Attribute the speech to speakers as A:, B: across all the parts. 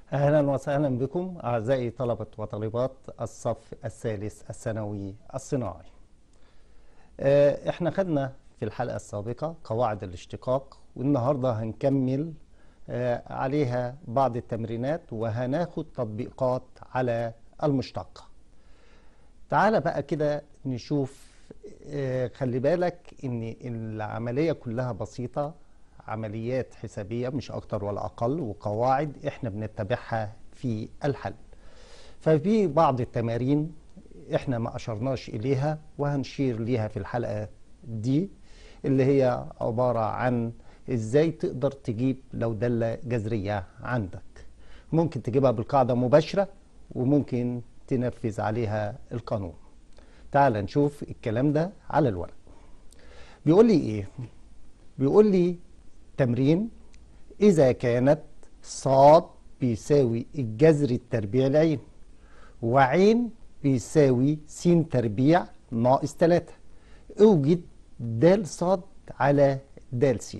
A: أهلا وسهلا بكم أعزائي طلبة وطالبات الصف الثالث الثانوي الصناعي آه، احنا خدنا في الحلقة السابقة قواعد الاشتقاق والنهاردة هنكمل آه، عليها بعض التمرينات وهناخد تطبيقات على المشتقة تعال بقى كده نشوف آه، خلي بالك ان العملية كلها بسيطة عمليات حسابية مش أكتر ولا أقل وقواعد إحنا بنتبعها في الحل ففي بعض التمارين إحنا ما أشرناش إليها وهنشير ليها في الحلقة دي اللي هي عبارة عن إزاي تقدر تجيب لو دالة جذرية عندك ممكن تجيبها بالقاعدة مباشرة وممكن تنفذ عليها القانون تعال نشوف الكلام ده على الورق بيقول لي إيه بيقول لي تمرين إذا كانت صاد بيساوي الجذر التربيع العين وعين بيساوي س تربيع ناقص 3 اوجد د صاد على د س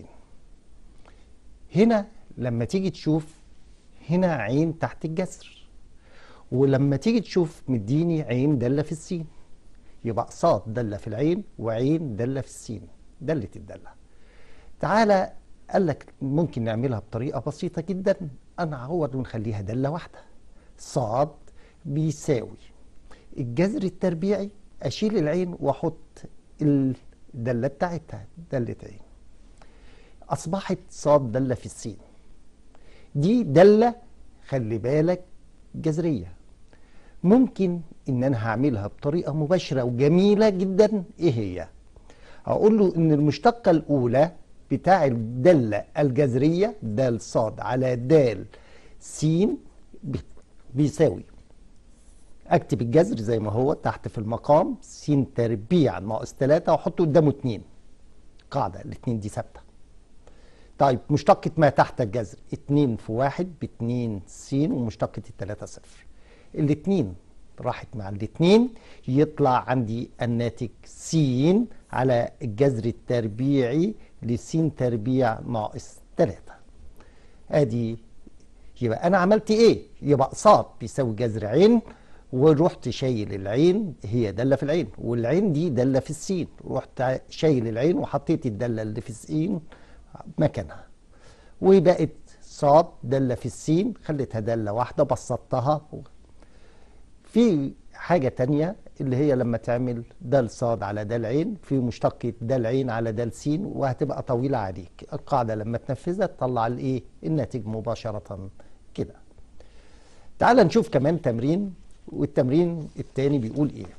A: هنا لما تيجي تشوف هنا عين تحت الجذر ولما تيجي تشوف مديني عين دالة في السين يبقى صاد دالة في العين وعين دالة في السين دالة الدالة تعالى قال لك ممكن نعملها بطريقة بسيطة جدا أنا أعوض ونخليها دالة واحدة صاد بيساوي الجذر التربيعي أشيل العين وأحط الدالة بتاعتها دالة عين أصبحت صاد دالة في السين دي دالة خلي بالك جذرية ممكن إن أنا هعملها بطريقة مباشرة وجميلة جدا إيه هي؟ هقول له إن المشتقة الأولى بتاع الدالة الجذرية د صاد على د س بيساوي اكتب الجذر زي ما هو تحت في المقام س تربيع ناقص 3 واحط قدامه 2 قاعدة الاثنين دي ثابتة طيب مشتقة ما تحت الجذر 2 في 1 ب 2 س ومشتقة الثلاثة صفر الاثنين راحت مع الاثنين يطلع عندي الناتج س على الجذر التربيعي لس تربيع ناقص 3 ادي يبقى انا عملت ايه يبقى صاد بيساوي جذر عين ورحت شايل العين هي داله في العين والعين دي داله في السين رحت شايل العين وحطيت الداله اللي في السين مكانها وبقت صاد داله في السين خليتها داله واحده بسطتها في حاجه تانية اللي هي لما تعمل دال صاد على دال عين في مشتقة دال عين على دال س وهتبقى طويلة عليك القاعدة لما تنفذها تطلع الايه الناتج مباشرة كده تعال نشوف كمان تمرين والتمرين التاني بيقول ايه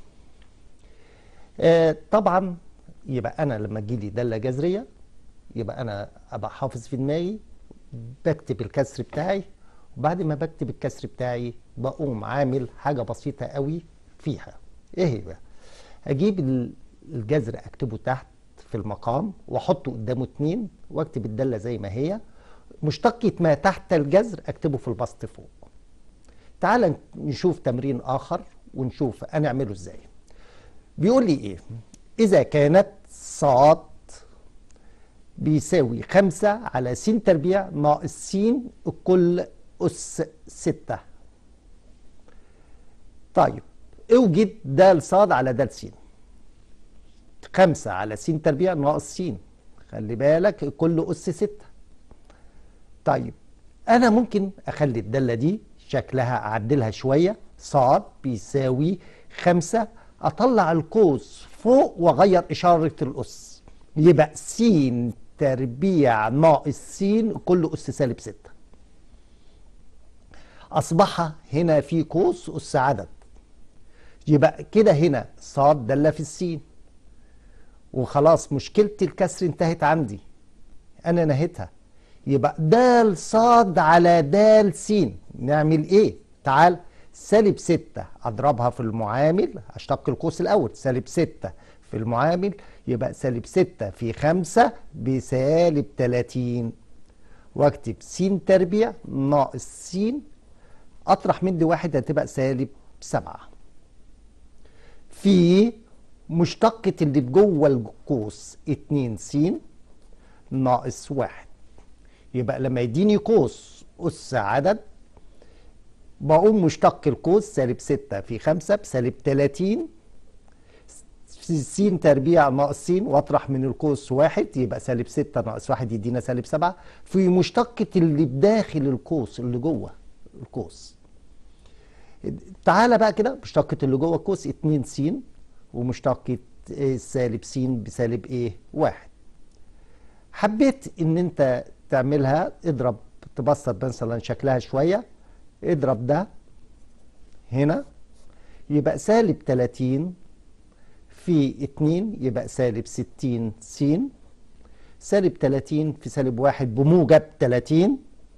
A: آه طبعا يبقى انا لما تجيلي دالة جذرية يبقى انا ابقى حافظ في دماغي بكتب الكسر بتاعي وبعد ما بكتب الكسر بتاعي بقوم عامل حاجة بسيطة قوي فيها ايه هي بقى اجيب الجذر اكتبه تحت في المقام واحطه قدامه اتنين واكتب الداله زي ما هي مشتقة ما تحت الجذر اكتبه في البسط فوق تعال نشوف تمرين اخر ونشوف انا اعمله ازاي بيقول لي ايه اذا كانت صاد بيساوي خمسة على س تربيع ناقص س الكل أس ستة طيب اوجد د صاد على د س خمسة على س تربيع ناقص س خلي بالك كل أس ستة طيب أنا ممكن أخلي الدالة دي شكلها أعدلها شوية صاد بيساوي خمسة أطلع القوس فوق وأغير إشارة الأس يبقى س تربيع ناقص س كل أس سالب ستة أصبح هنا في قوس أس عدد يبقى كده هنا صاد دالة في السين وخلاص مشكلة الكسر انتهت عندي أنا نهيتها يبقى دال صاد على دال سين نعمل إيه؟ تعال سالب ستة أضربها في المعامل أشتق القوس الأول سالب ستة في المعامل يبقى سالب ستة في خمسة بسالب تلاتين واكتب س تربيع ناقص س أطرح من دي واحد هتبقى سالب سبعة في مشتقة اللي جوه القوس 2 س ناقص واحد يبقى لما يديني قوس أس عدد بقوم مشتق القوس سالب 6 في 5 بسالب 30 س تربيع ناقص س واطرح من القوس واحد يبقى سالب 6 ناقص واحد يدينا سالب 7 في مشتقة اللي بداخل القوس اللي جوه القوس تعالى بقى كده مشتقة اللي جوه القوس 2 س ومشتقة سالب س بسالب ايه؟ واحد حبيت ان انت تعملها اضرب تبسط مثلا شكلها شويه اضرب ده هنا يبقى سالب 30 في 2 يبقى سالب 60 س سالب 30 في سالب 1 بموجب 30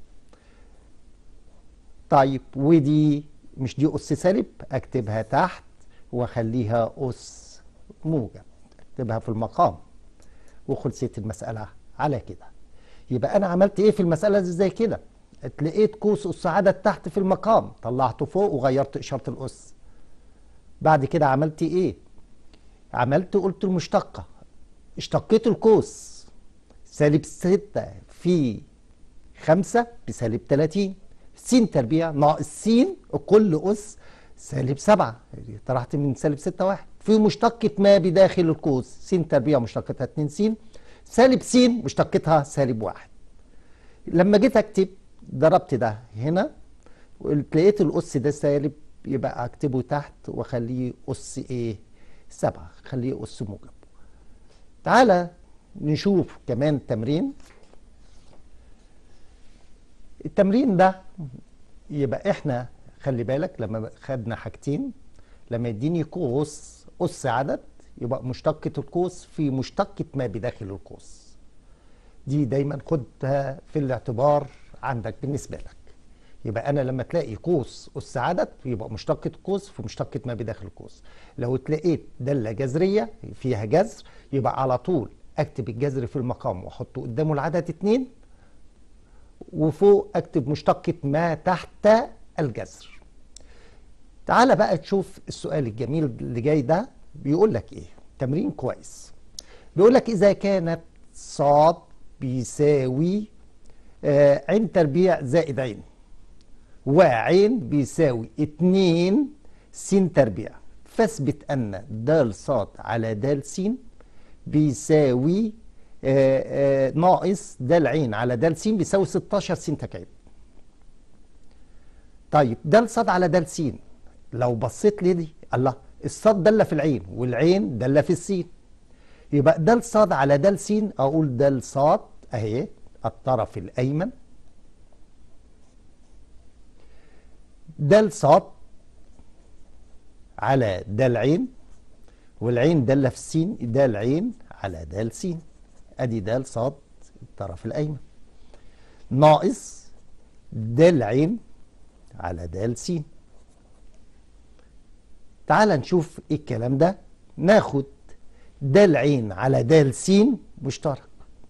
A: طيب ودي مش دي أس سالب أكتبها تحت وأخليها أس موجب أكتبها في المقام وخلصت المسألة على كده يبقى أنا عملت إيه في المسألة دي زي كده لقيت قوس أس عدد تحت في المقام طلعته فوق وغيرت إشارة الأس بعد كده عملت إيه عملت قلت المشتقة اشتقيت القوس سالب 6 في 5 بسالب 30 س تربيع ناقص س كل أس سالب 7 طرحت من سالب 6 واحد في مشتقة ما بداخل القوس س تربيع مشتقتها 2 س سالب س مشتقتها سالب 1 لما جيت اكتب ضربت ده هنا لقيت الأس ده سالب يبقى اكتبه تحت واخليه أس ايه؟ 7 خليه أس موجب تعالى نشوف كمان تمرين التمرين ده يبقى احنا خلي بالك لما خدنا حاجتين لما يديني قوس أس عدد يبقى مشتقة القوس في مشتقة ما بداخل القوس دي دايما خدها في الاعتبار عندك بالنسبة لك يبقى أنا لما تلاقي قوس أس عدد يبقى مشتقة قوس في مشتقة ما بداخل القوس لو تلاقيت دالة جذرية فيها جذر يبقى على طول أكتب الجذر في المقام وأحطه قدامه العدد اتنين وفوق أكتب مشتقة ما تحت الجذر تعال بقى تشوف السؤال الجميل اللي جاي ده بيقول لك ايه تمرين كويس بيقول لك اذا كانت صاد بيساوي آه عين تربيع زائد عين وعين بيساوي 2 س تربيع فاثبت ان د صاد على د س بيساوي آه آه ناقص د عين على د س بيساوي 16 س تكعيب طيب د صاد على د س لو بصيت لي دي الله الصاد دالة في العين والعين دالة في السين يبقى د صاد على د س اقول د صاد اهي الطرف الايمن د صاد على د العين والعين دالة في السين د العين على د س ادي د صاد الطرف الايمن ناقص د العين على د س تعال نشوف ايه الكلام ده ناخد د العين على د س مشترك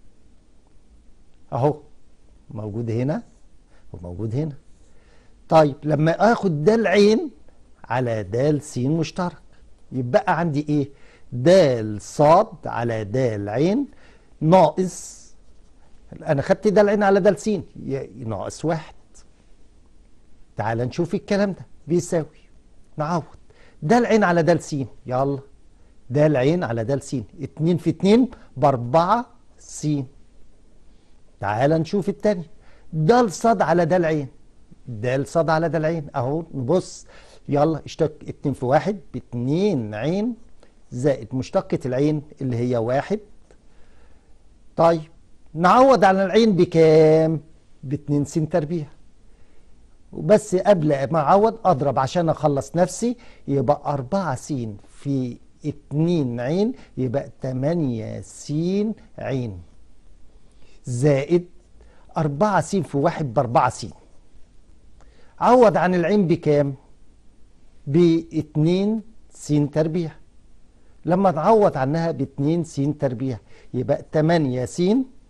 A: اهو موجود هنا وموجود هنا طيب لما اخد د العين على د س مشترك يبقى عندي ايه د صاد على د العين ناقص انا خدت د العين على د س ناقص واحد تعال نشوف الكلام ده بيساوي نعوض ده العين على ده س يلا ده العين على ده س 2 في 2 باربعة س تعال نشوف التاني ده الصاد على ده العين ده الصاد على ده العين اهو نبص يلا اشتق 2 في 1 ب 2 عين زائد مشتقة العين اللي هي واحد طيب نعوض على العين بكام؟ ب 2 س تربيع وبس قبل ما اعوض اضرب عشان اخلص نفسي يبقى 4 س في 2 عين يبقى 8 س عين زائد 4 س في 1 ب 4 س عوض عن العين بكام؟ ب 2 س تربيع لما تعوض عنها ب 2 س تربيع يبقى 8 س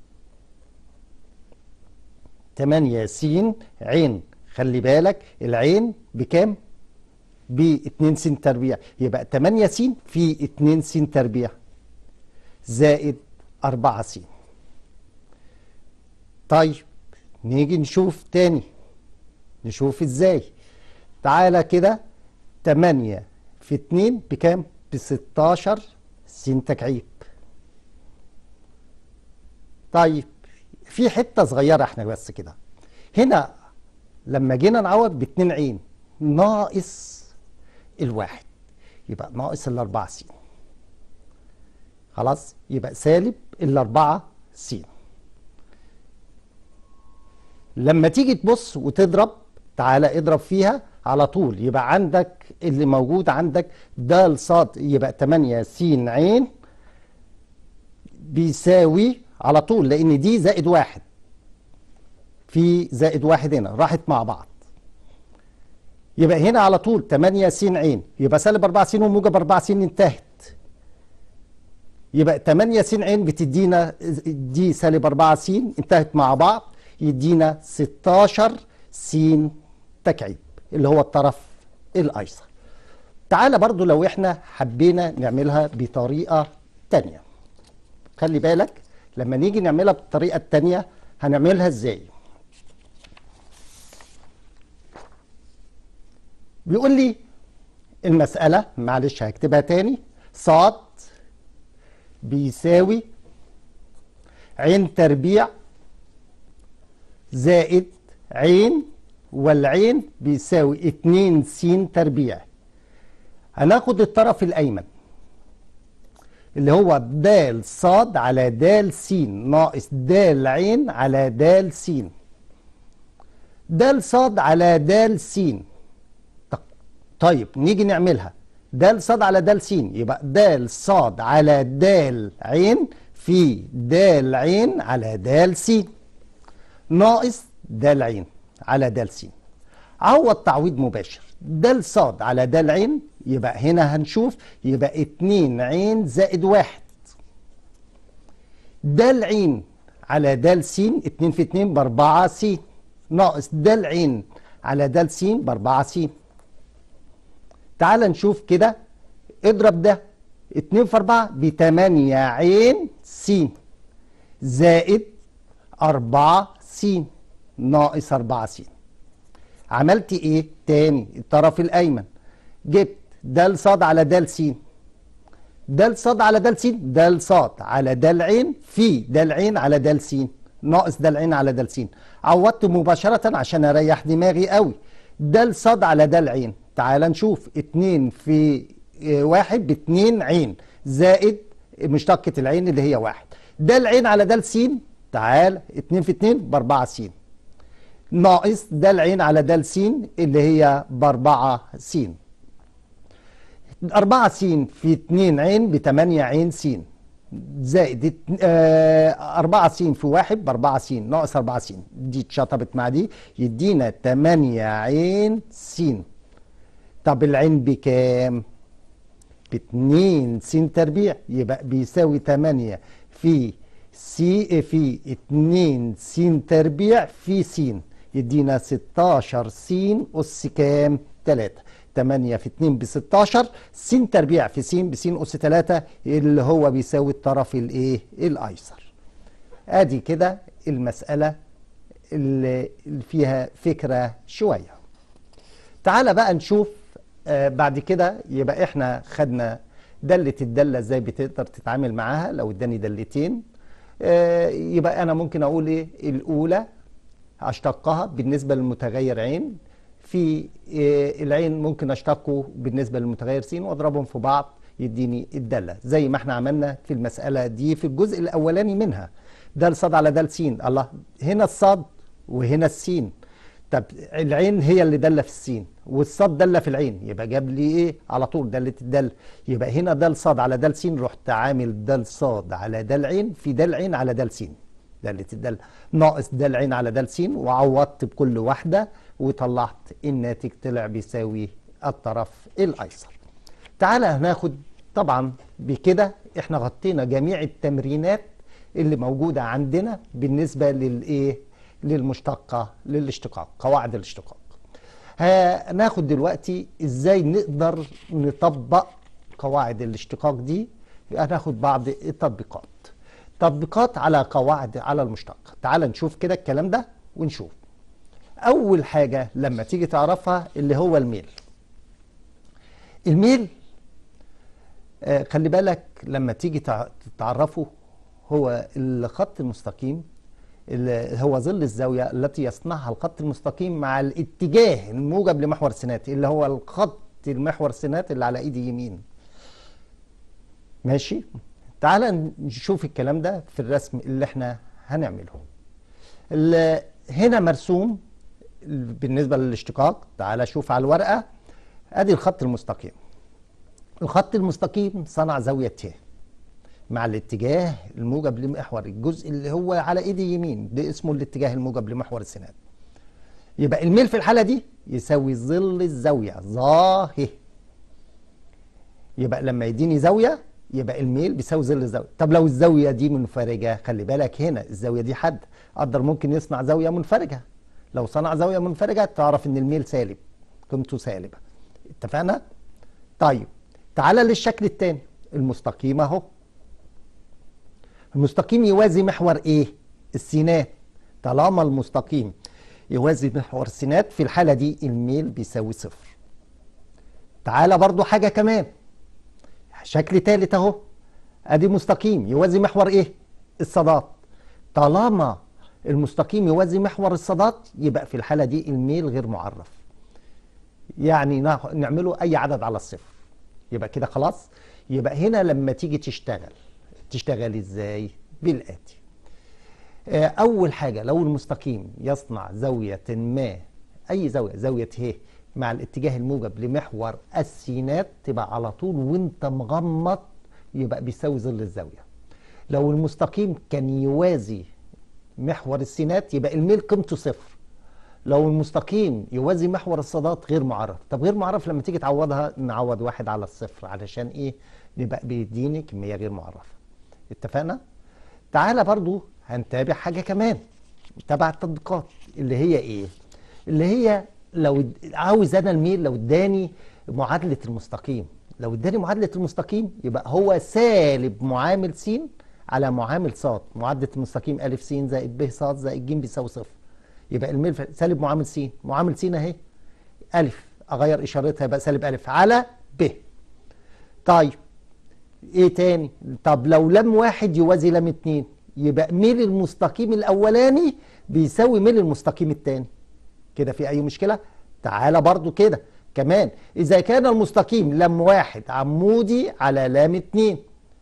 A: 8 س عين خلي بالك العين بكام؟ ب 2 س تربيع يبقى 8 س في 2 س تربيع زائد 4 س طيب نيجي نشوف تاني نشوف ازاي تعالى كده 8 في 2 بكام؟ ب 16 س تكعيب طيب في حته صغيره احنا بس كده هنا لما جينا نعوض ب 2 عين ناقص الواحد يبقى ناقص الأربعة س خلاص يبقى سالب الأربعة س لما تيجي تبص وتضرب تعالى اضرب فيها على طول يبقى عندك اللي موجود عندك د ص يبقى 8 س عين بيساوي على طول لان دي زائد واحد في زائد واحد هنا راحت مع بعض يبقى هنا على طول 8 س عين يبقى سالب 4 س وموجب 4 س انتهت يبقى 8 س عين بتدينا دي سالب 4 س انتهت مع بعض يدينا 16 س تكعيب اللي هو الطرف الايسر تعالى برضو لو احنا حبينا نعملها بطريقة تانية خلي بالك لما نيجي نعملها بالطريقة التانية هنعملها ازاي بيقول لي المسألة معلش هكتبها تاني صاد بيساوي عين تربيع زائد عين والعين بيساوي 2 س تربيع هناخد الطرف الأيمن اللي هو د ص على د س ناقص د عين على د س د ص على د س طيب نيجي نعملها د ص على د س يبقى د ص على د عين في د عين على د س ناقص د عين على د س عوض تعويض مباشر د ص على د عين يبقى هنا هنشوف يبقى 2 عين زائد 1 د عين على د س 2 في 2 ب 4 س ناقص د عين على د س ب 4 س تعال نشوف كده اضرب ده 2 في 4 ب 8 عين س زائد 4 س ناقص 4 س عملت ايه تاني الطرف الايمن جبت د ص على د س د ص على د س د ص على د عين في د عين على د س ناقص د عين على د س عوضت مباشرة عشان اريح دماغي قوي د ص على د عين تعال نشوف 2 في واحد ب 2 عين زائد مشتقة العين اللي هي واحد د عين على د س تعال 2 في 2 ب 4 س ناقص د عين على د س اللي هي ب 4 س 4 س في 2 عين ب 8 عين س زائد 4 س في 1 ب 4 س ناقص 4 س دي اتشطبت مع دي يدينا 8 عين س طب العين بكام؟ ب 2 س تربيع يبقى بيساوي 8 في سي في 2 س تربيع في س يدينا 16 س أس كام؟ 3 8 في 2 ب 16 س تربيع في س ب س أس 3 اللي هو بيساوي الطرف الايه؟ الأيسر. ادي كده المسألة اللي فيها فكرة شوية. تعالى بقى نشوف آه بعد كده يبقى احنا خدنا دلة الدالة ازاي بتقدر تتعامل معاها لو اداني دلتين آه يبقى انا ممكن اقول ايه الاولى اشتقها بالنسبة للمتغير عين في آه العين ممكن اشتقه بالنسبة للمتغير س واضربهم في بعض يديني الدالة زي ما احنا عملنا في المسألة دي في الجزء الاولاني منها د ص على د س الله هنا الصاد وهنا السين طب العين هي اللي داله في السين والصاد داله في العين يبقى جاب لي ايه على طول داله الدل يبقى هنا دال صاد على دال سين رحت عامل دال صاد على دال عين في دال عين على دال سين داله الدل ناقص دال عين على دال سين وعوضت بكل واحده وطلعت الناتج طلع بيساوي الطرف الايسر تعالى هناخد طبعا بكده احنا غطينا جميع التمرينات اللي موجوده عندنا بالنسبه للايه للمشتقة للاشتقاق قواعد الاشتقاق هناخد دلوقتي ازاي نقدر نطبق قواعد الاشتقاق دي هناخد بعض التطبيقات تطبيقات على قواعد على المشتق تعال نشوف كده الكلام ده ونشوف اول حاجه لما تيجي تعرفها اللي هو الميل الميل آه، خلي بالك لما تيجي تع- تعرفه هو الخط المستقيم اللي هو ظل الزاوية التي يصنعها الخط المستقيم مع الاتجاه الموجب لمحور السينات اللي هو الخط المحور السينات اللي على ايدي يمين ماشي تعال نشوف الكلام ده في الرسم اللي احنا هنعمله ال- هنا مرسوم بالنسبة للاشتقاق تعال شوف على الورقة ادي الخط المستقيم الخط المستقيم صنع زاوية ت مع الاتجاه الموجب لمحور الجزء اللي هو على ايدي يمين ده اسمه الاتجاه الموجب لمحور السينات يبقى الميل في الحالة دي يساوي ظل الزاوية ظاهر يبقى لما يديني زاوية يبقى الميل بيساوي ظل الزاوية طب لو الزاوية دي منفرجة خلي بالك هنا الزاوية دي حد قدر ممكن يصنع زاوية منفرجة لو صنع زاوية منفرجة تعرف ان الميل سالب قيمته سالبة اتفقنا؟ طيب تعالى للشكل الثاني المستقيم اهو المستقيم يوازي محور ايه السينات طالما المستقيم يوازي محور السينات في الحالة دي الميل بيساوي صفر تعالى برضو حاجة كمان شكل تالت اهو ادي مستقيم يوازي محور ايه الصادات طالما المستقيم يوازي محور الصادات يبقى في الحالة دي الميل غير معرف يعني ناخ- نعمله اي عدد على الصفر يبقى كده خلاص يبقى هنا لما تيجي تشتغل تشتغل ازاي بالاتي آه، اول حاجه لو المستقيم يصنع زاويه ما اي زاويه زاويه ه مع الاتجاه الموجب لمحور السينات تبقى على طول وانت مغمض يبقى بيساوي ظل الزاويه لو المستقيم كان يوازي محور السينات يبقى الميل قيمته صفر لو المستقيم يوازي محور الصادات غير معرف طب غير معرف لما تيجي تعوضها نعوض واحد على الصفر علشان ايه يبقى بيديني كمية غير معرفة اتفقنا تعالى برضو هنتابع حاجة كمان تبع التطبيقات اللي هي ايه اللي هي لو اد- عاوز انا الميل لو اداني معادلة المستقيم لو اداني معادلة المستقيم يبقى هو سالب معامل س على معامل ص معادلة المستقيم أ س زائد ب ص زائد ج بيساوي صفر يبقى الميل ف- سالب معامل س معامل س اهي ألف أغير إشارتها يبقى سالب ألف على ب طيب ايه تاني طب لو لم واحد يوازي لم اتنين يبقى ميل المستقيم الاولاني بيساوي ميل المستقيم التاني كده في اي مشكلة تعالى برضو كده كمان اذا كان المستقيم لم واحد عمودي على لام اتنين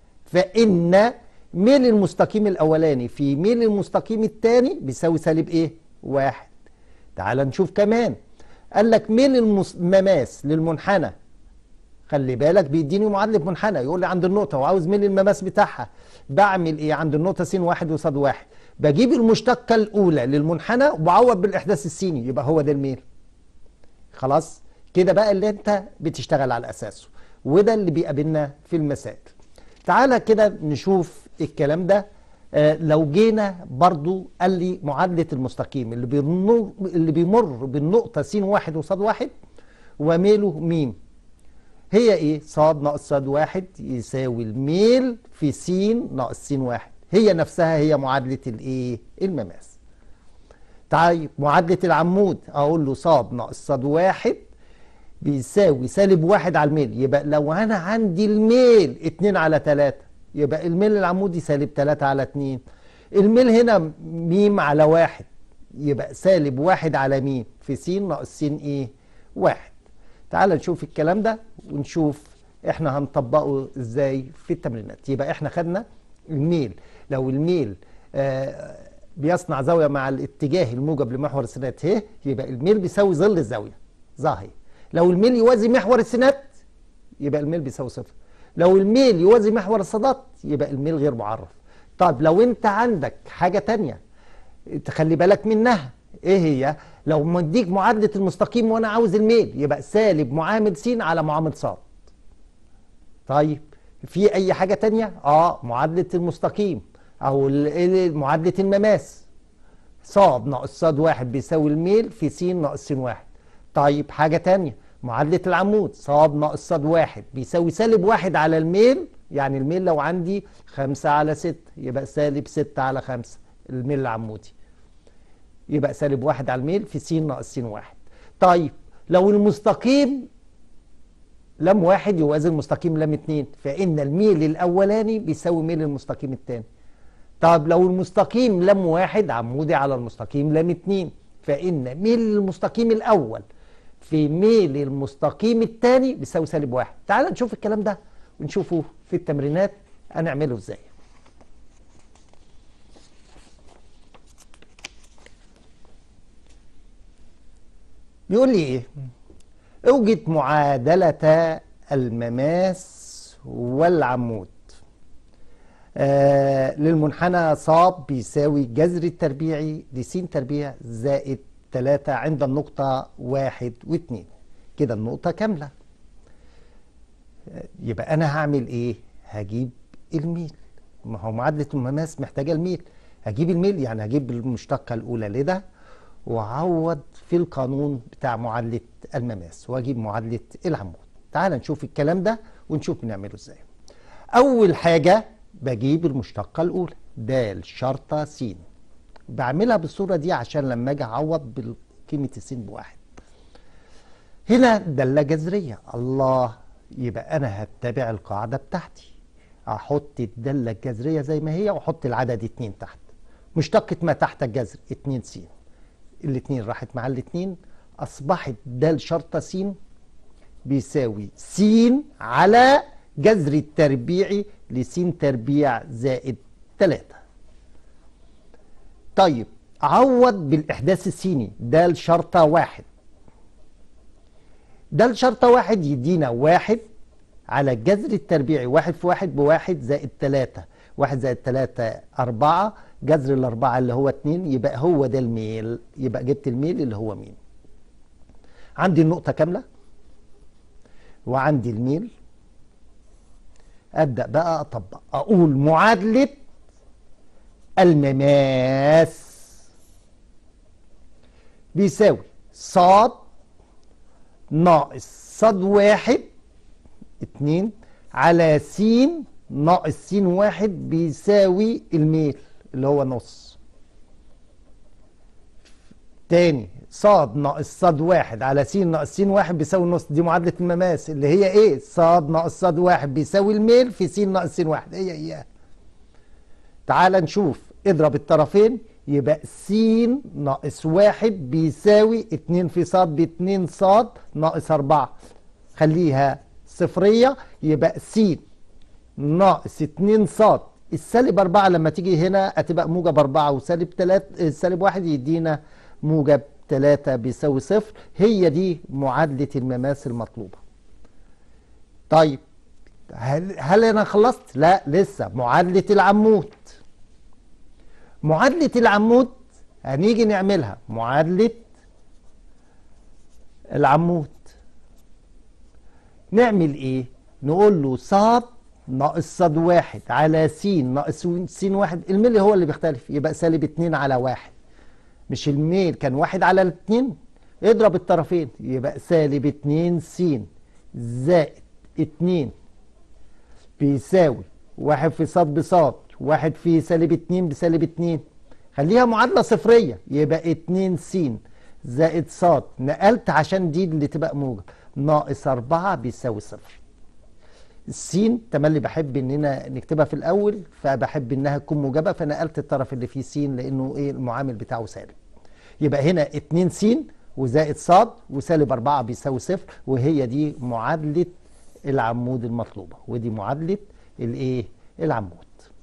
A: فان ميل المستقيم الاولاني في ميل المستقيم التاني بيساوي سالب ايه واحد تعال نشوف كمان قال لك ميل المس- المماس للمنحنى خلي بالك بيديني معادله منحنى يقول لي عند النقطه وعاوز ميل المماس بتاعها بعمل ايه عند النقطه س واحد وصاد واحد بجيب المشتقه الاولى للمنحنى وبعوض بالاحداث السيني يبقى هو ده الميل خلاص كده بقى اللي انت بتشتغل على اساسه وده اللي بيقابلنا في المسائل تعالى كده نشوف الكلام ده آه لو جينا برضو قال لي معادله المستقيم اللي بيمر اللي بيمر بالنقطه س واحد وصاد واحد وميله ميم هي ايه صاد ناقص صاد واحد يساوي الميل في س ناقص س واحد هي نفسها هي معادلة الايه المماس طيب معادلة العمود اقول له صاد ناقص صاد واحد بيساوي سالب واحد على الميل يبقى لو انا عندي الميل اتنين على تلاتة يبقى الميل العمودي سالب تلاتة على اتنين الميل هنا ميم على واحد يبقى سالب واحد على ميم في س ناقص س ايه واحد تعال نشوف الكلام ده ونشوف احنا هنطبقه ازاي في التمرينات يبقى احنا خدنا الميل لو الميل آه بيصنع زاويه مع الاتجاه الموجب لمحور السينات ه يبقى الميل بيساوي ظل الزاويه ظاهر لو الميل يوازي محور السينات يبقى الميل بيساوي صفر لو الميل يوازي محور الصادات يبقى الميل غير معرف طب لو انت عندك حاجه تانية تخلي بالك منها ايه هي لو مديك معادله المستقيم وانا عاوز الميل يبقى سالب معامل س على معامل ص طيب في اي حاجه تانية اه معادله المستقيم او ال- ال- معادله المماس ص ناقص ص واحد بيساوي الميل في س ناقص س واحد طيب حاجه تانية معادله العمود ص ناقص ص واحد بيساوي سالب واحد على الميل يعني الميل لو عندي خمسة على ستة يبقى سالب ستة على خمسة الميل العمودي يبقى سالب واحد على الميل في س ناقص س واحد طيب لو المستقيم لم واحد يوازي المستقيم لم اتنين فإن الميل الأولاني بيساوي ميل المستقيم التاني طب لو المستقيم لم واحد عمودي على المستقيم لم اتنين فإن ميل المستقيم الأول في ميل المستقيم الثاني بيساوي سالب واحد تعال نشوف الكلام ده ونشوفه في التمرينات هنعمله ازاي بيقول لي ايه اوجد معادلة المماس والعمود آه للمنحنى صاب بيساوي جذر التربيعي لس تربيع زائد 3 عند النقطة واحد واثنين كده النقطة كاملة آه، يبقى أنا هعمل إيه؟ هجيب الميل ما هو معادلة المماس محتاجة الميل هجيب الميل يعني هجيب المشتقة الأولى لده وأعوض في القانون بتاع معادلة المماس وأجيب معادلة العمود تعال نشوف الكلام ده ونشوف بنعمله إزاي أول حاجة بجيب المشتقة الأولى د شرطة س بعملها بالصورة دي عشان لما أجي أعوض بقيمة الس بواحد هنا دالة جذرية الله يبقى أنا هتبع القاعدة بتاعتي أحط الدالة الجذرية زي ما هي وأحط العدد اتنين تحت مشتقة ما تحت الجذر اتنين س الاتنين راحت مع الاتنين أصبحت د شرطة س بيساوي س على جذر التربيعي لس تربيع زائد 3 طيب عوض بالإحداث السيني د شرطة واحد د شرطة واحد يدينا واحد على الجذر التربيعي واحد في واحد بواحد زائد تلاتة واحد زائد تلاتة أربعة جذر الأربعة اللي هو اتنين يبقى هو ده الميل يبقى جبت الميل اللي هو مين عندي النقطة كاملة وعندي الميل أبدأ بقى أطبق أقول معادلة المماس بيساوي صاد ناقص صاد واحد اتنين على س ناقص س واحد بيساوي الميل اللي هو نص تاني صاد ناقص صاد واحد على س ناقص س واحد بيساوي نص دي معادلة المماس اللي هي ايه صاد ناقص صاد واحد بيساوي الميل في س ناقص س واحد هي هي تعال نشوف اضرب الطرفين يبقى س ناقص واحد بيساوي اتنين في صاد باتنين صاد ناقص اربعة خليها صفرية يبقى س ناقص اتنين صاد السالب أربعة لما تيجي هنا هتبقى موجب أربعة وسالب تلات سالب واحد يدينا موجب تلاتة بيساوي صفر هي دي معادلة المماس المطلوبة طيب هل, هل أنا خلصت؟ لا لسه معادلة العمود معادلة العمود هنيجي نعملها معادلة العمود نعمل ايه نقول له صاد ناقص صاد واحد على س ناقص س واحد الميل هو اللي بيختلف يبقى سالب اتنين على واحد مش الميل كان واحد على الاتنين اضرب الطرفين يبقى سالب اتنين س زائد اتنين بيساوي واحد في صاد بصاد واحد في سالب اتنين بسالب اتنين خليها معادلة صفرية يبقى اتنين س زائد صاد نقلت عشان دي اللي تبقى موجب ناقص أربعة بيساوي صفر السين تملي بحب اننا نكتبها في الاول فبحب انها تكون موجبه فنقلت الطرف اللي فيه س لانه ايه المعامل بتاعه سالب يبقى هنا 2 س وزائد ص وسالب 4 بيساوي صفر وهي دي معادله العمود المطلوبه ودي معادله الايه العمود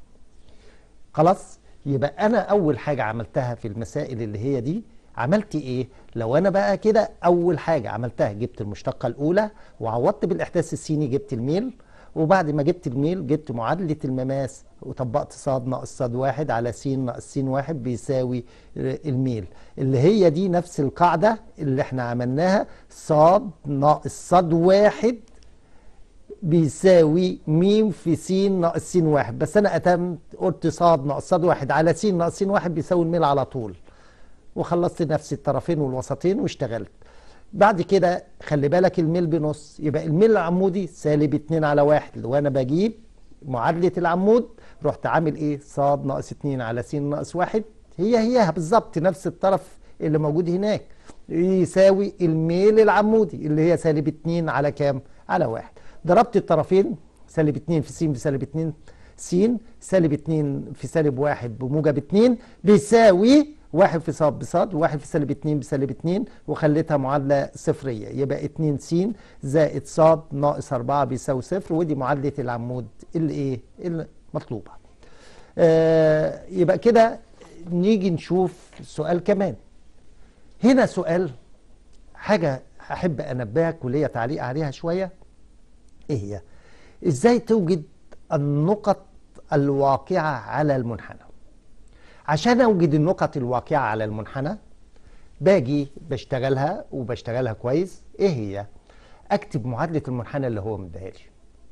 A: خلاص يبقى انا اول حاجه عملتها في المسائل اللي هي دي عملت ايه لو انا بقى كده اول حاجه عملتها جبت المشتقه الاولى وعوضت بالاحداث السيني جبت الميل وبعد ما جبت الميل جبت معادلة المماس وطبقت صاد ناقص صاد واحد على س ناقص س واحد بيساوي الميل اللي هي دي نفس القاعدة اللي احنا عملناها صاد ناقص صاد واحد بيساوي م في س ناقص س واحد بس انا اتمت قلت صاد ناقص صاد واحد على س ناقص س واحد بيساوي الميل على طول وخلصت نفس الطرفين والوسطين واشتغلت بعد كده خلي بالك الميل بنص يبقى الميل العمودي سالب 2 على 1 وانا بجيب معادله العمود رحت عامل ايه صاد ناقص 2 على س ناقص 1 هي هيها بالظبط نفس الطرف اللي موجود هناك يساوي الميل العمودي اللي هي سالب 2 على كام؟ على واحد ضربت الطرفين سالب 2 في س بسالب 2 س سالب 2 في سالب 1 بموجب 2 بيساوي 1 في ص بصاد و1 في سالب 2 بسالب 2 وخليتها معادله صفريه يبقى 2 س زائد ص ناقص 4 بيساوي صفر ودي معادله العمود اللي ايه؟ المطلوبه. آه يبقى كده نيجي نشوف سؤال كمان. هنا سؤال حاجه احب انبهك وليا تعليق عليها شويه ايه هي؟ ازاي توجد النقط الواقعه على المنحنى؟ عشان اوجد النقط الواقعه على المنحنى باجي بشتغلها وبشتغلها كويس ايه هي اكتب معادله المنحنى اللي هو مديها لي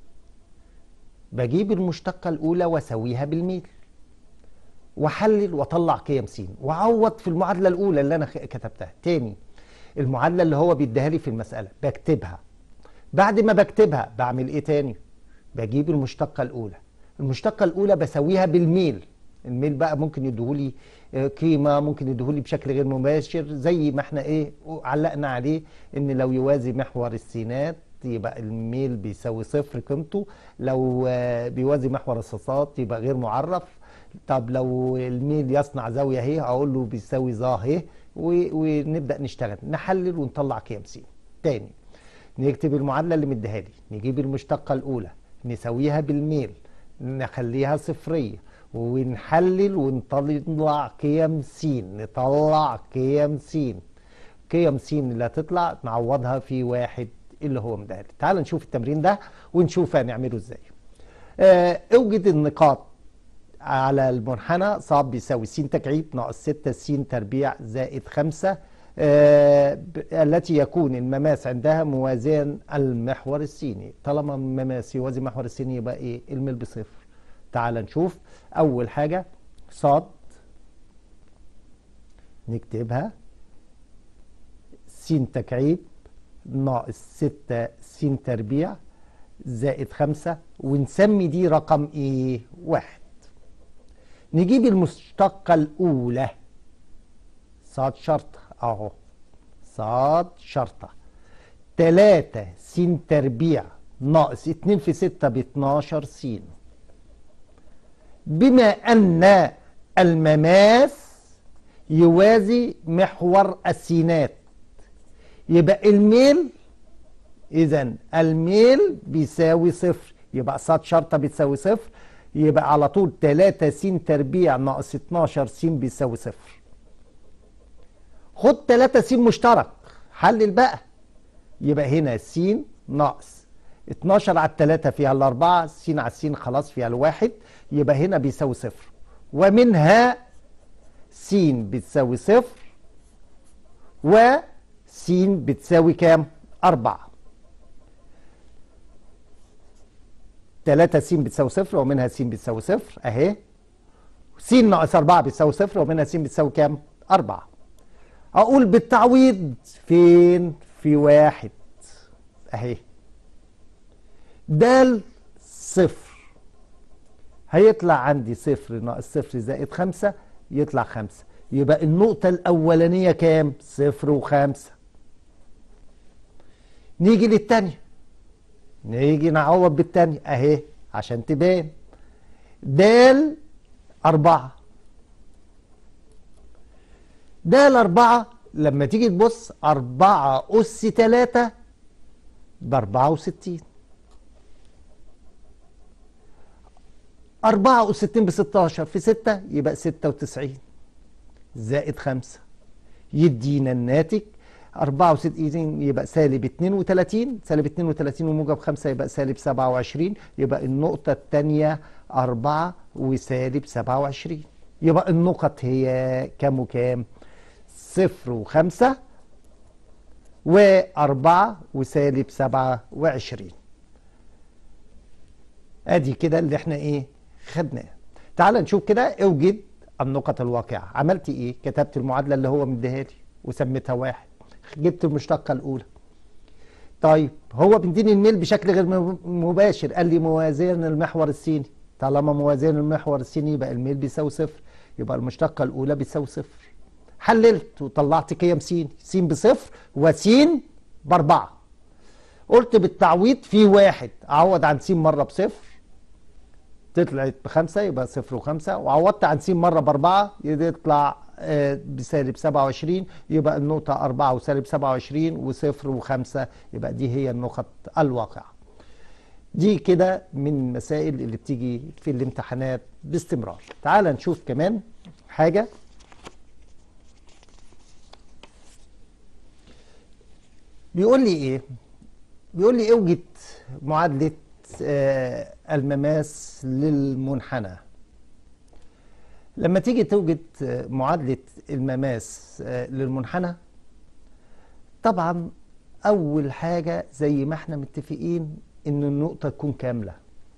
A: بجيب المشتقه الاولى واسويها بالميل واحلل واطلع قيم س واعوض في المعادله الاولى اللي انا كتبتها تاني المعادله اللي هو بيديها لي في المساله بكتبها بعد ما بكتبها بعمل ايه تاني بجيب المشتقه الاولى المشتقه الاولى بسويها بالميل الميل بقى ممكن يديهولي قيمه ممكن يديهولي بشكل غير مباشر زي ما احنا ايه علقنا عليه ان لو يوازي محور السينات يبقى الميل بيساوي صفر قيمته لو بيوازي محور الصاصات يبقى غير معرف طب لو الميل يصنع زاويه اهي اقول له بيساوي ظا اهي ونبدا نشتغل نحلل ونطلع قيم س تاني نكتب المعادله اللي مديها لي نجيب المشتقه الاولى نسويها بالميل نخليها صفريه ونحلل ونطلع قيم س نطلع قيم س قيم س اللي هتطلع نعوضها في واحد اللي هو مدهلي تعال نشوف التمرين ده ونشوف هنعمله ازاي اه اوجد النقاط على المنحنى ص بيساوي س تكعيب ناقص 6 س تربيع زائد 5 اه التي يكون المماس عندها موازيا المحور السيني طالما المماس يوازي المحور السيني يبقى ايه الميل بصفر تعال نشوف أول حاجة صاد نكتبها س تكعيب ناقص ستة س تربيع زائد خمسة ونسمي دي رقم ايه واحد نجيب المشتقة الأولى صاد شرطة أهو صاد شرطة تلاتة س تربيع ناقص اتنين في ستة باتناشر س بما أن المماس يوازي محور السينات يبقى الميل إذا الميل بيساوي صفر يبقى صاد شرطة بتساوي صفر يبقى على طول 3 س تربيع ناقص 12 س بيساوي صفر خد 3 س مشترك حلل بقى يبقى هنا س ناقص 12 على الثلاثة فيها الأربعة س على الس خلاص فيها الواحد يبقى هنا بيساوي صفر ومنها س بتساوي صفر وس بتساوي كام؟ أربعة تلاتة س بتساوي صفر ومنها س بتساوي صفر أهي س ناقص أربعة بتساوي صفر ومنها س بتساوي كام؟ أربعة أقول بالتعويض فين؟ في واحد أهي دال صفر هيطلع عندي صفر ناقص صفر زائد خمسة يطلع خمسة يبقى النقطة الأولانية كام؟ صفر وخمسة نيجي للتانية نيجي نعوض بالتانية أهي عشان تبان دال أربعة دال أربعة لما تيجي تبص أربعة أس تلاتة بأربعة وستين أربعة أس ستين بستاشر في ستة يبقى ستة وتسعين زائد خمسة يدينا الناتج أربعة وستين يبقى سالب اتنين وتلاتين سالب اتنين وتلاتين وموجب خمسة يبقى سالب سبعة وعشرين يبقى النقطة التانية أربعة وسالب سبعة وعشرين يبقى النقط هي كام وكام صفر وخمسة وأربعة وسالب سبعة وعشرين ادي كده اللي احنا ايه خدناه تعال نشوف كده اوجد النقط الواقعة عملت ايه كتبت المعادلة اللي هو مديها لي وسميتها واحد جبت المشتقة الاولى طيب هو بيديني الميل بشكل غير مباشر قال لي موازين المحور السيني طالما موازين المحور السيني يبقى الميل بيساوي صفر يبقى المشتقة الأولى بتساوي صفر حللت وطلعت قيم س س بصفر وس بأربعة قلت بالتعويض في واحد أعوض عن س مرة بصفر طلعت بخمسة يبقى صفر وخمسة وعوضت عن س مرة بأربعة يطلع آه، بسالب 27 يبقى النقطة 4 وسالب 27 وصفر وخمسة يبقى دي هي النقط الواقعة دي كده من المسائل اللي بتيجي في الامتحانات باستمرار تعال نشوف كمان حاجة بيقول لي ايه بيقول لي اوجد معادلة آه، المماس للمنحنى لما تيجي توجد آه، معادلة المماس آه، للمنحنى طبعا أول حاجة زي ما احنا متفقين إن النقطة تكون كاملة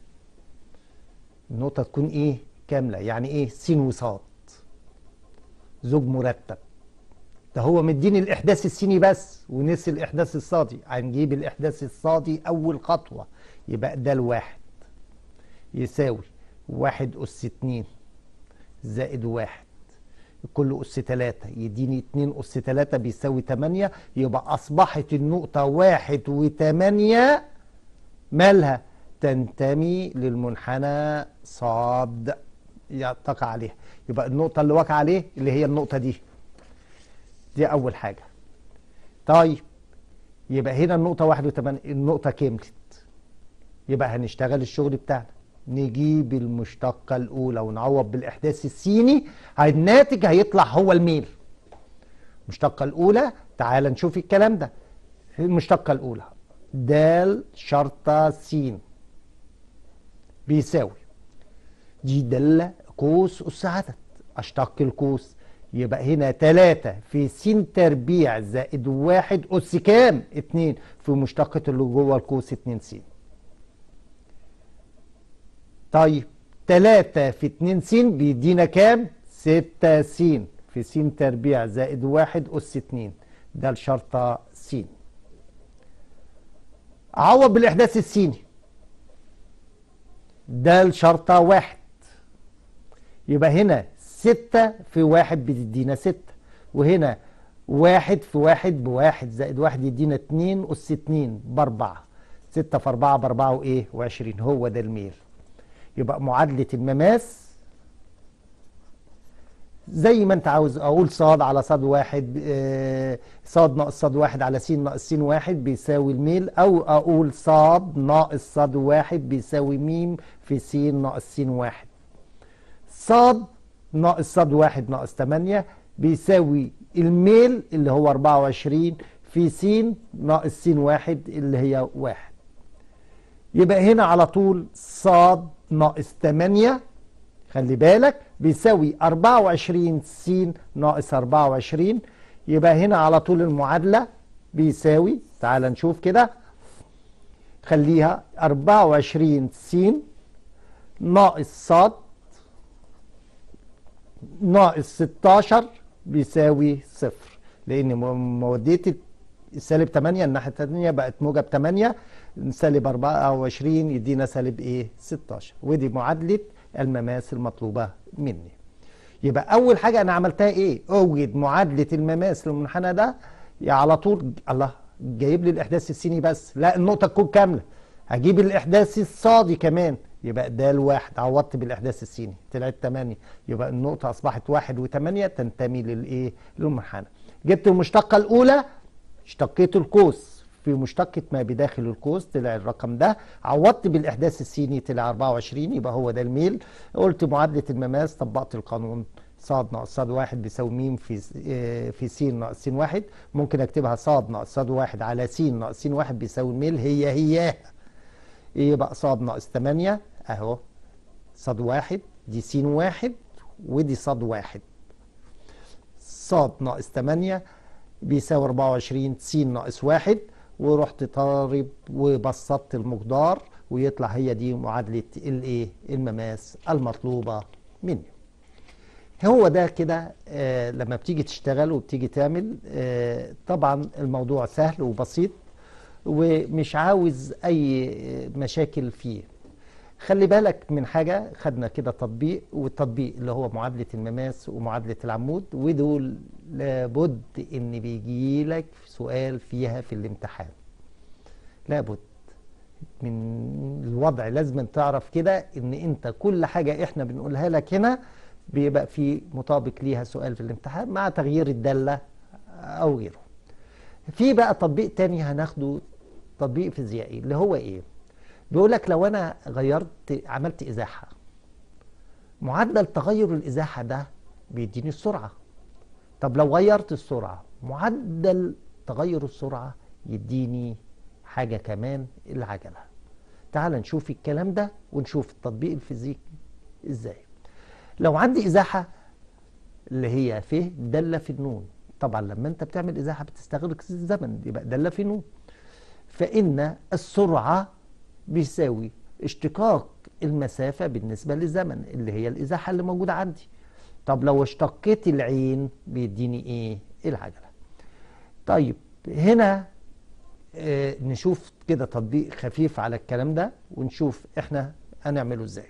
A: النقطة تكون إيه؟ كاملة يعني إيه؟ س وصاد زوج مرتب ده هو مديني الإحداث السيني بس ونسي الإحداث الصادي هنجيب الإحداث الصادي أول خطوة يبقى ده الواحد يساوي واحد أس اتنين زائد واحد كل أس تلاتة يديني اتنين أس تلاتة بيساوي تمانية يبقى أصبحت النقطة واحد وتمانية مالها تنتمي للمنحنى صاد يتقع عليها يبقى النقطة اللي واقع عليه اللي هي النقطة دي دي أول حاجة طيب يبقى هنا النقطة واحد وتمانية النقطة كملت يبقى هنشتغل الشغل بتاعنا نجيب المشتقة الأولى ونعوض بالإحداث السيني الناتج هيطلع هو الميل المشتقة الأولى تعال نشوف الكلام ده المشتقة الأولى د شرطة س بيساوي دي دالة قوس أس عدد أشتق القوس يبقى هنا تلاتة في س تربيع زائد واحد أس كام؟ اتنين في مشتقة اللي جوه القوس اتنين س طيب تلاتة في اتنين س بيدينا كام؟ ستة س في س تربيع زائد واحد أس اتنين ده الشرطة س أعوض بالإحداث السيني ده الشرطة واحد يبقى هنا ستة في واحد بتدينا ستة وهنا واحد في واحد بواحد زائد واحد يدينا اتنين أس اتنين بأربعة ستة في أربعة بأربعة وإيه وعشرين هو ده الميل يبقى معادلة المماس زي ما انت عاوز اقول صاد على صاد واحد اه صاد ناقص صاد واحد على س ناقص س واحد بيساوي الميل او اقول صاد ناقص صاد واحد بيساوي م في س ناقص س واحد صاد ناقص صاد واحد ناقص 8 بيساوي الميل اللي هو 24 في س ناقص س واحد اللي هي واحد يبقى هنا على طول صاد ناقص 8 خلي بالك بيساوي 24 س ناقص 24 يبقى هنا على طول المعادلة بيساوي تعال نشوف كده خليها 24 س ناقص صاد ناقص 16 بيساوي صفر لأن مودية السالب 8 الناحية الثانية بقت موجب 8 سالب 24 يدينا سالب ايه 16 ودي معادلة المماس المطلوبة مني يبقى أول حاجة أنا عملتها إيه؟ أوجد معادلة المماس للمنحنى ده يا على طول الله جايب لي الإحداث السيني بس لا النقطة تكون كاملة هجيب الإحداث الصادي كمان يبقى ده الواحد عوضت بالإحداث السيني طلعت 8 يبقى النقطة أصبحت واحد وثمانية تنتمي للإيه؟ للمنحنى جبت المشتقة الأولى اشتقيت القوس في مشتقة ما بداخل القوس طلع الرقم ده عوضت بالإحداث السيني طلع 24 يبقى هو ده الميل قلت معادلة المماس طبقت القانون صاد ناقص صاد واحد بيساوي م في في س ناقص س واحد ممكن اكتبها صاد ناقص صاد واحد على س ناقص س واحد بيساوي الميل هي هي يبقى صاد ناقص 8 اهو صاد واحد دي س واحد ودي صاد واحد صاد ناقص 8 بيساوي 24 س ناقص واحد ورحت طارب وبسطت المقدار ويطلع هي دي معادلة الايه المماس المطلوبة مني هو ده كده آه لما بتيجي تشتغل وبتيجي تعمل آه طبعا الموضوع سهل وبسيط ومش عاوز اي مشاكل فيه خلي بالك من حاجة خدنا كده تطبيق والتطبيق اللي هو معادلة المماس ومعادلة العمود ودول لابد ان بيجي لك سؤال فيها في الامتحان لابد من الوضع لازم تعرف كده ان انت كل حاجة احنا بنقولها لك هنا بيبقى في مطابق ليها سؤال في الامتحان مع تغيير الدالة او غيره في بقى تطبيق تاني هناخده تطبيق فيزيائي اللي هو ايه بيقول لك لو انا غيرت عملت ازاحه معدل تغير الازاحه ده بيديني السرعه طب لو غيرت السرعه معدل تغير السرعه يديني حاجه كمان العجله تعال نشوف الكلام ده ونشوف التطبيق الفيزيكي ازاي لو عندي ازاحه اللي هي ف داله في النون طبعا لما انت بتعمل ازاحه بتستغرق الزمن يبقى داله في نون فان السرعه بيساوي اشتقاق المسافة بالنسبة للزمن اللي هي الإزاحة اللي موجودة عندي طب لو اشتقيت العين بيديني ايه العجلة طيب هنا اه نشوف كده تطبيق خفيف على الكلام ده ونشوف احنا هنعمله ازاي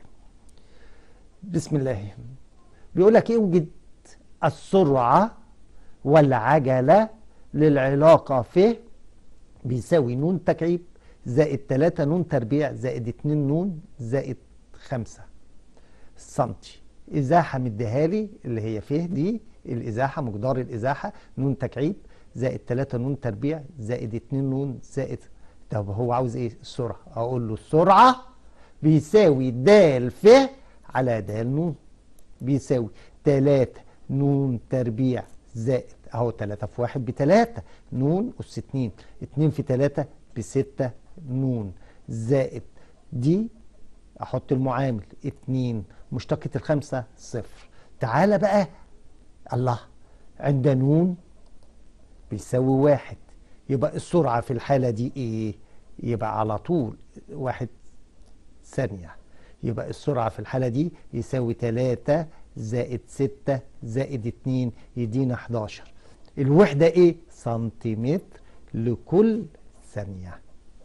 A: بسم الله بيقول لك اوجد السرعة والعجلة للعلاقة في بيساوي نون تكعيب زائد 3 نون تربيع زائد 2 نون زائد 5 سنتي ازاحه مديها لي اللي هي فيه دي الازاحه مقدار الازاحه نون تكعيب زائد 3 نون تربيع زائد 2 نون زائد طب هو عاوز ايه السرعه اقول له السرعه بيساوي د ف على د نون بيساوي 3 نون تربيع زائد اهو 3 في 1 ب 3 نون اس 2 2 في 3 ب 6 نون زائد دي احط المعامل اتنين مشتقة الخمسة صفر تعالى بقى الله عند نون بيساوي واحد يبقى السرعة في الحالة دي ايه يبقى على طول واحد ثانية يبقى السرعة في الحالة دي يساوي تلاتة زائد ستة زائد اتنين يدينا 11 الوحدة ايه سنتيمتر لكل ثانية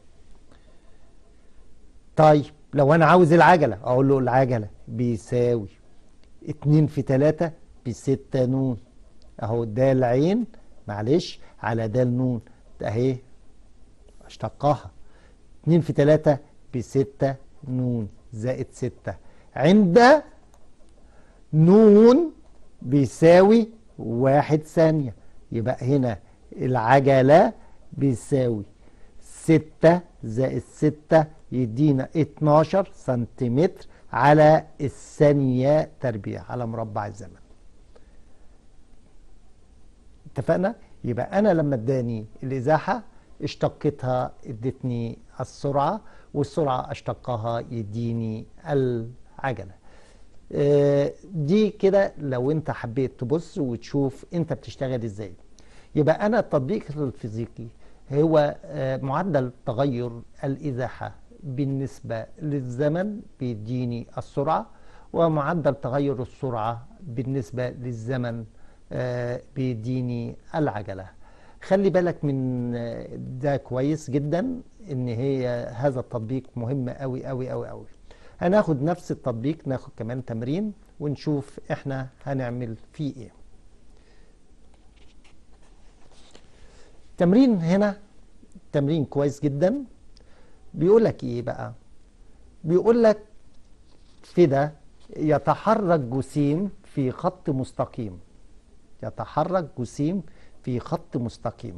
A: طيب لو انا عاوز العجلة اقول له العجلة بيساوي اتنين في تلاتة بستة نون اهو ده العين معلش على ده النون اهي اشتقاها اتنين في تلاتة بستة نون زائد ستة عند نون بيساوي واحد ثانية يبقى هنا العجلة بيساوي ستة زائد ستة يدينا 12 سنتيمتر على الثانية تربيع على مربع الزمن اتفقنا؟ يبقى أنا لما اداني الإزاحة اشتقتها ادتني السرعة والسرعة اشتقها يديني العجلة اه دي كده لو انت حبيت تبص وتشوف انت بتشتغل ازاي يبقى انا التطبيق الفيزيقي هو اه معدل تغير الازاحه بالنسبه للزمن بيديني السرعه ومعدل تغير السرعه بالنسبه للزمن اه بيديني العجله خلي بالك من ده كويس جدا ان هي هذا التطبيق مهم قوي قوي قوي قوي هناخد نفس التطبيق ناخد كمان تمرين ونشوف احنا هنعمل فيه ايه تمرين هنا تمرين كويس جدا بيقول لك ايه بقى بيقول لك في ده يتحرك جسيم في خط مستقيم يتحرك جسيم في خط مستقيم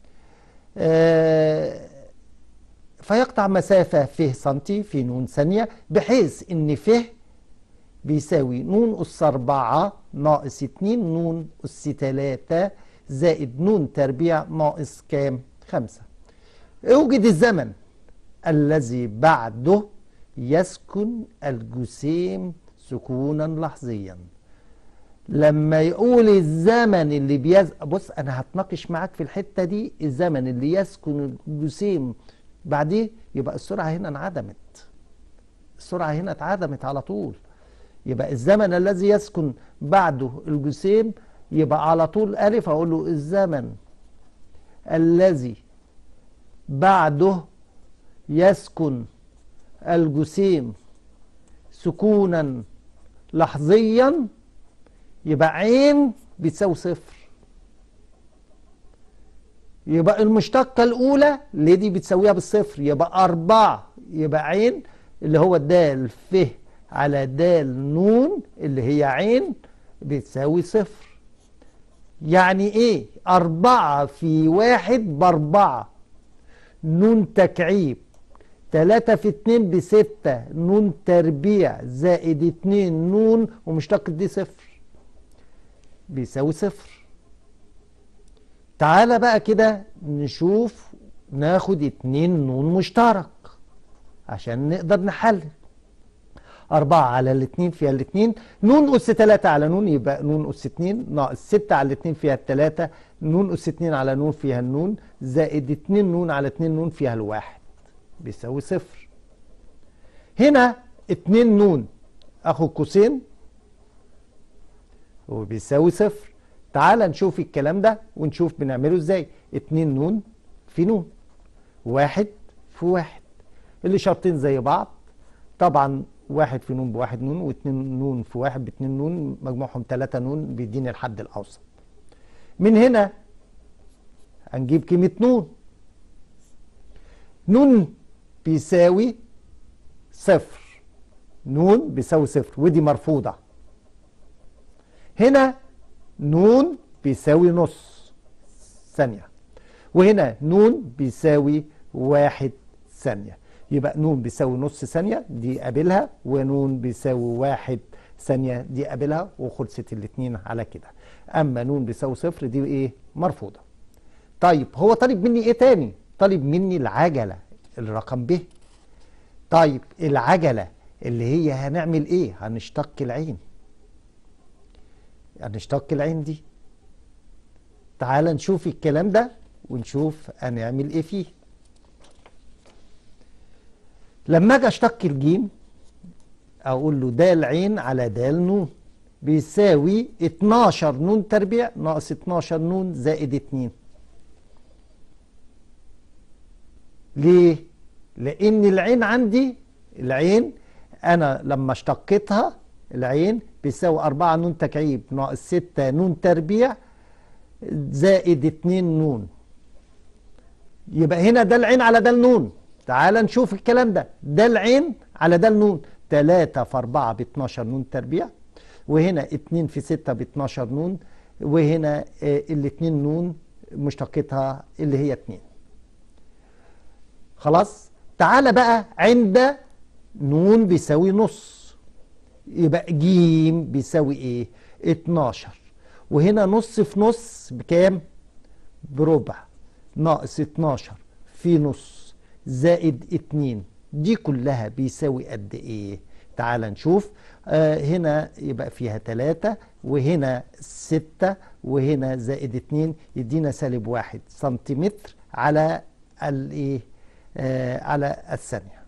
A: آه فيقطع مسافة فيه سنتي في نون ثانية بحيث ان فيه بيساوي نون أس أربعة ناقص اتنين نون أس تلاتة زائد نون تربيع ناقص كام خمسة اوجد الزمن الذي بعده يسكن الجسيم سكونا لحظيا لما يقول الزمن اللي بيز بص انا هتناقش معاك في الحته دي الزمن اللي يسكن الجسيم بعديه يبقى السرعه هنا انعدمت السرعه هنا اتعدمت على طول يبقى الزمن الذي يسكن بعده الجسيم يبقى على طول الف اقول له الزمن الذي بعده يسكن الجسيم سكونا لحظيا يبقى عين بتساوي صفر يبقى المشتقة الأولى اللي دي بتساويها بالصفر يبقى أربعة يبقى عين اللي هو دال ف على دال نون اللي هي عين بتساوي صفر يعني ايه أربعة في واحد بأربعة نون تكعيب تلاتة في اتنين بستة نون تربيع زائد اتنين نون ومشتقة دي صفر بيساوي صفر تعالى بقى كده نشوف ناخد اتنين نون مشترك عشان نقدر نحلل أربعة على الاتنين فيها الاتنين نون أس تلاتة على نون يبقى نون أس اتنين ناقص ستة على الاتنين فيها التلاتة نون أس اتنين على نون فيها النون زائد اتنين نون على اتنين نون فيها الواحد بيساوي صفر هنا اتنين نون أخد قوسين وبيساوي صفر تعال نشوف الكلام ده ونشوف بنعمله ازاي اتنين نون في نون واحد في واحد اللي شرطين زي بعض طبعا واحد في نون بواحد نون واتنين نون في واحد باتنين نون مجموعهم تلاتة نون بيديني الحد الأوسط من هنا هنجيب قيمة نون نون بيساوي صفر نون بيساوي صفر ودي مرفوضة هنا نون بيساوي نص ثانية وهنا نون بيساوي واحد ثانية يبقى نون بيساوي نص ثانية دي قابلها ونون بيساوي واحد ثانية دي قابلها وخلصت الاتنين على كده أما نون بيساوي صفر دي إيه مرفوضة طيب هو طالب مني إيه تاني طالب مني العجلة الرقم ب طيب العجلة اللي هي هنعمل إيه هنشتق العين هنشتق العين دي تعال نشوف الكلام ده ونشوف هنعمل ايه فيه لما اجي اشتق الجيم اقول له دال عين على دال نون بيساوي 12 نون تربيع ناقص 12 نون زائد 2 ليه لان العين عندي العين انا لما اشتقتها العين بيساوي 4 نون تكعيب ناقص 6 نون تربيع زائد 2 نون يبقى هنا ده العين على ده النون تعال نشوف الكلام ده ده العين على ده النون 3 في 4 ب 12 نون تربيع وهنا 2 في 6 ب 12 نون وهنا آه الاثنين نون مشتقتها اللي هي 2 خلاص تعال بقى عند نون بيساوي نص يبقى جيم بيساوي ايه 12 وهنا نص في نص بكام بربع ناقص 12 في نص زائد 2 دي كلها بيساوي قد ايه تعال نشوف آه هنا يبقى فيها 3 وهنا 6 وهنا زائد 2 يدينا سالب 1 سنتيمتر على الايه آه على الثانيه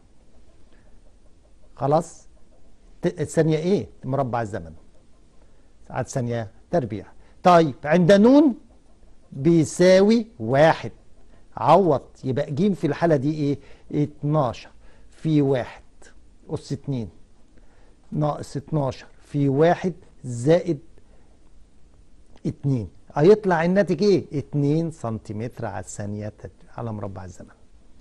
A: خلاص الثانية ايه مربع الزمن ساعات ثانية تربيع طيب عند نون بيساوي واحد عوض يبقى جيم في الحالة دي ايه 12 في واحد أس اتنين ناقص 12 في واحد زائد اتنين هيطلع الناتج ايه 2 سنتيمتر على الثانية على مربع الزمن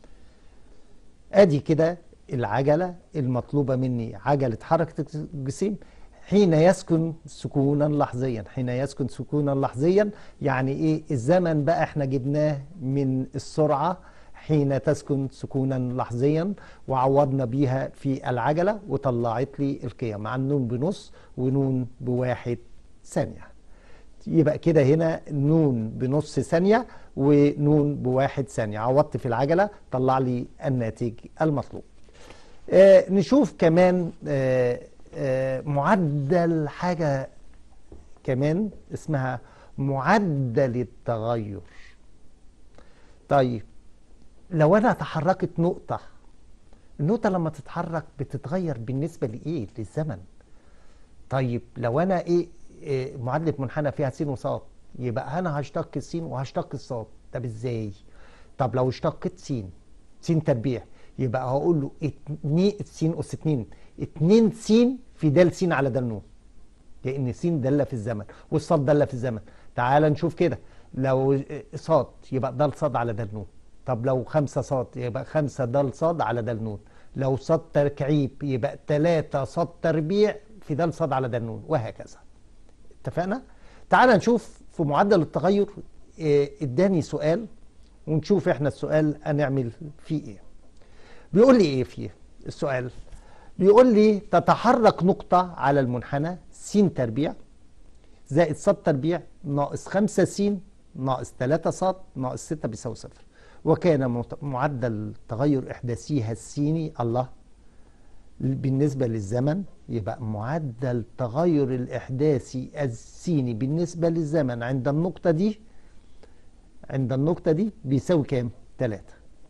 A: ادي كده العجلة المطلوبة مني عجلة حركة الجسيم حين يسكن سكونا لحظيا حين يسكن سكونا لحظيا يعني ايه الزمن بقى احنا جبناه من السرعة حين تسكن سكونا لحظيا وعوضنا بيها في العجلة وطلعت لي القيم مع النون بنص ونون بواحد ثانية يبقى كده هنا نون بنص ثانية ونون بواحد ثانية عوضت في العجلة طلع لي الناتج المطلوب آه نشوف كمان آه آه معدل حاجة كمان اسمها معدل التغير طيب لو انا تحركت نقطة النقطة لما تتحرك بتتغير بالنسبة لإيه للزمن طيب لو انا ايه, إيه معادلة منحنى فيها س وصاد يبقى انا هشتق السين وهشتق الصاد طب ازاي طب لو اشتقت س س تربيع يبقى هقول له 2 س اس 2 2 س في د س على د ن لان س داله في الزمن والصاد داله في الزمن تعال نشوف كده لو صاد يبقى د صاد على د ن طب لو 5 صاد يبقى 5 د صاد على د ن لو صاد تركيب يبقى 3 صاد تربيع في د صاد على د ن وهكذا اتفقنا تعال نشوف في معدل التغير آه، اداني سؤال ونشوف احنا السؤال هنعمل فيه ايه بيقول لي ايه فيه السؤال بيقول لي تتحرك نقطة على المنحنى س تربيع زائد ص تربيع ناقص 5 س ناقص 3 ص ناقص 6 بيساوي صفر وكان مت- معدل تغير إحداثيها السيني الله بالنسبة للزمن يبقى معدل تغير الإحداثي السيني بالنسبة للزمن عند النقطة دي عند النقطة دي بيساوي كام؟ 3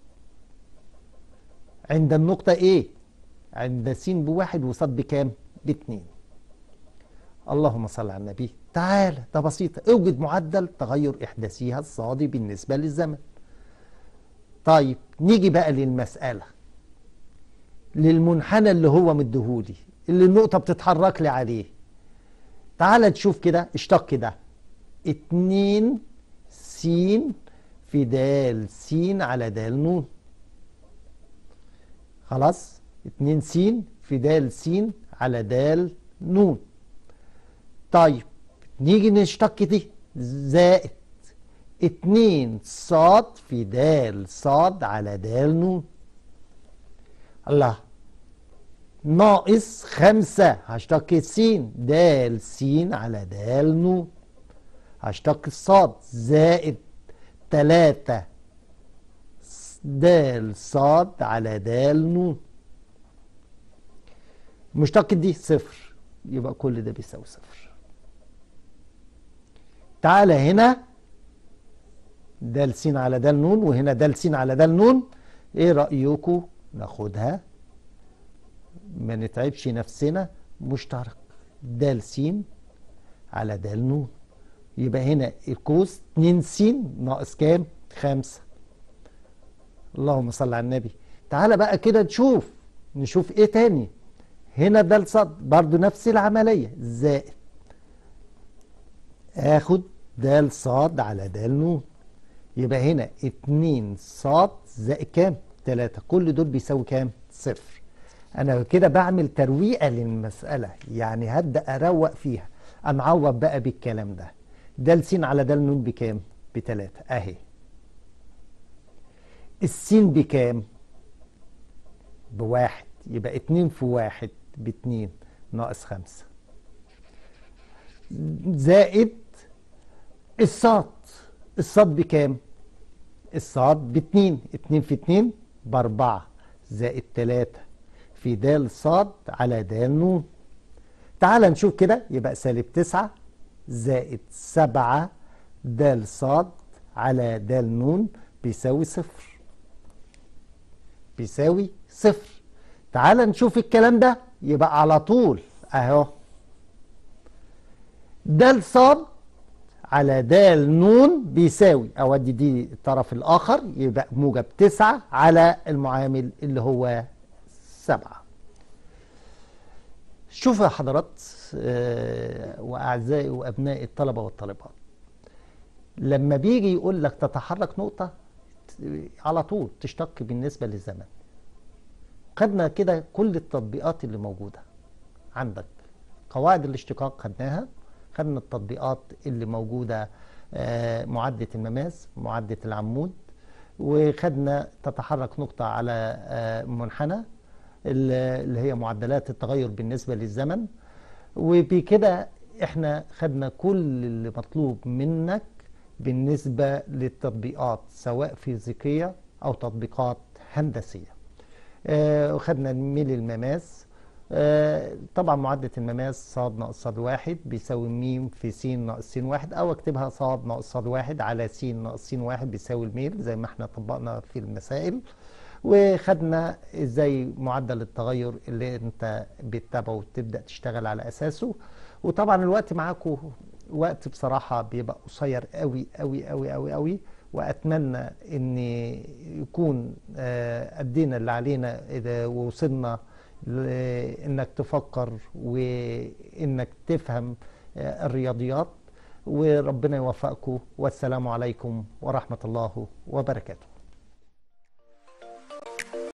A: عند النقطة ايه؟ عند س بواحد وصاد بكام؟ باتنين اللهم صل على النبي تعالى ده بسيطة اوجد معدل تغير إحداثيها الصادي بالنسبة للزمن طيب نيجي بقى للمسألة للمنحنى اللي هو مديهولي اللي النقطة بتتحرك لي عليه تعالى تشوف كده اشتق كده اتنين س في د س على د ن خلاص اتنين س في د س على د ن طيب نيجي نشتق دي زائد اتنين صاد في د صاد على د ن الله ناقص خمسة هشتق س د س على د ن هشتق الصاد زائد تلاتة د صاد على د ن مشتق دي صفر يبقى كل ده بيساوي صفر تعالى هنا د س على د ن وهنا د س على د ن ايه رأيكم ناخدها ما نتعبش نفسنا مشترك د س على د ن يبقى هنا القوس 2 س ناقص كام 5 اللهم صل على النبي تعالى بقى كده نشوف نشوف ايه تاني هنا ده الصد برضو نفس العملية زائد اخد د صاد على د ن يبقى هنا 2 صاد زائد كام 3 كل دول بيساوي كام صفر انا كده بعمل ترويقه للمساله يعني هبدا اروق فيها انعوض بقى بالكلام ده د س على د ن بكام بتلاتة اهي السين بكام بواحد يبقى اتنين في واحد باتنين ناقص خمسة زائد الصاد الصاد بكام الصاد باتنين اتنين في اتنين باربعة زائد تلاتة في د صاد على د ن تعال نشوف كده يبقى سالب تسعة زائد سبعة د صاد على د ن بيساوي صفر بيساوي صفر تعال نشوف الكلام ده يبقى على طول اهو د صاد على د ن بيساوي اودي دي الطرف الاخر يبقى موجب تسعة على المعامل اللي هو سبعة شوفوا يا حضرات آه، واعزائي وابنائي الطلبه والطالبات لما بيجي يقول لك تتحرك نقطه على طول تشتق بالنسبه للزمن خدنا كده كل التطبيقات اللي موجوده عندك قواعد الاشتقاق خدناها خدنا التطبيقات اللي موجوده آه، معدة المماس معدة العمود وخدنا تتحرك نقطة على آه، منحنى اللي هي معدلات التغير بالنسبة للزمن وبكده احنا خدنا كل اللي مطلوب منك بالنسبة للتطبيقات سواء فيزيقية أو تطبيقات هندسية آه، وخدنا ميل المماس آه، طبعا معادلة المماس صاد ناقص صاد واحد بيساوي ميم في س ناقص س واحد أو اكتبها صاد ناقص صاد واحد على س ناقص س واحد بيساوي الميل زي ما احنا طبقنا في المسائل وخدنا ازاي معدل التغير اللي انت بتتابعه وتبدا تشتغل على اساسه وطبعا الوقت معاكم وقت بصراحه بيبقى قصير قوي قوي قوي قوي قوي وأتمنى أن يكون آه، أدينا اللي علينا إذا وصلنا ل- إنك تفكر وإنك تفهم آه، الرياضيات وربنا يوفقكم والسلام عليكم ورحمة الله وبركاته